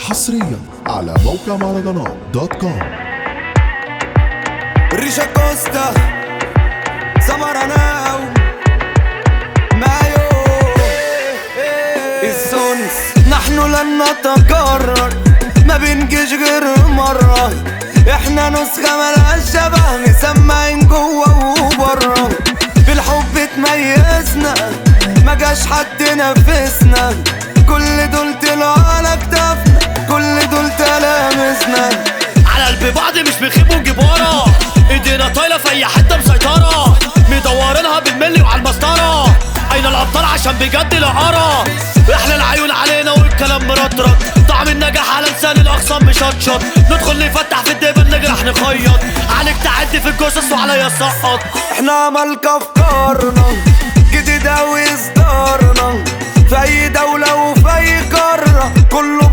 حصريا على موقع مهرجانات دوت كوم ريشا كوستا سمراناو مايو السونس نحن لن نتكرر ما بنجيش غير مرة احنا نسخة ملهاش شبه مسمعين جوه وبره بالحب تميزنا ما جاش حد نفسنا كل دول طلعوا على كتافنا كل دول تلامسنا على قلب بعض مش بنخيب ونجيب ورا ايدينا طايله في اي حته مسيطره مدورينها بالملي وعلى المسطره اين الابطال عشان بجد لا ارى احنا العيون علينا والكلام مرطرط طعم النجاح على لسان الاخصام مشطشط ندخل نفتح في الدبل نجرح نخيط عليك تعدي في الجثث وعليا سقط احنا ملك افكارنا جديد اوي اصدارنا في اي دولة وفي اي قارة كله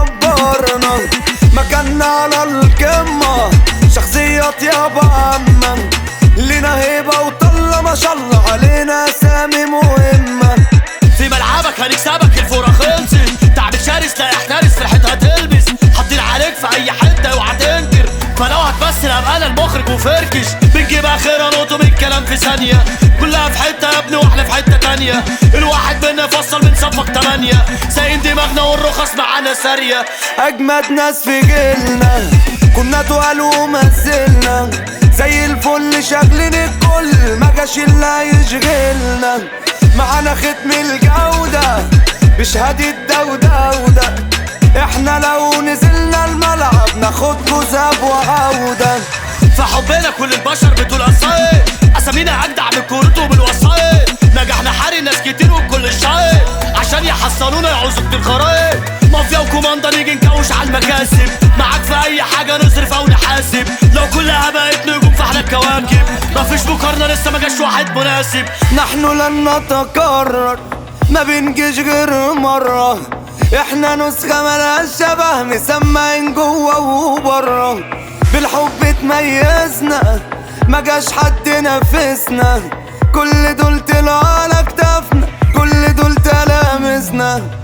بيكبرنا مكاننا على القمة شخصيات يابا عامة لينا هيبة وطلة ما شاء الله علينا اسامي مهمة في ملعبك هنكسبك الفورة خلصت تعب شرس لا يحترس فرحتها تلبس حاطين عليك في اي حتة اوعى تنكر فلو هتمثل ابقى انا المخرج وفركش بنجيب اخرها نقطة من الكلام في ثانية كلها في حتة يا ابني واحنا في حتة تانية الواحد منا فصل من صفك تمانية سايقين دماغنا والرخص معانا سارية اجمد ناس في جيلنا كنا تقال ومثلنا زي الفل شاغلين الكل ما جاش الا يشغلنا معانا ختم الجودة بشهادة دودة وده احنا لو نزلنا الملعب ناخد جزاب وعودة في حبنا كل البشر بتقول قصايد اسامينا اجدع من كورته بالوسايط نجحنا حاري ناس كتير وكل الشايط عشان يحصلونا يعوزوا كتير خرايط مافيا وكوماندا نيجي نكوش على المكاسب معاك في اي حاجه نصرف او نحاسب لو كلها بقت نجوم فاحنا الكواكب مفيش مقارنه لسه ما جاش واحد مناسب نحن لن نتكرر ما بنجيش غير مرة احنا نسخة ملهاش شبه مسمعين جوه وبره بالحب تميزنا ما جاش حد نفسنا كل دول طلعوا على كتافنا كل دول تلامسنا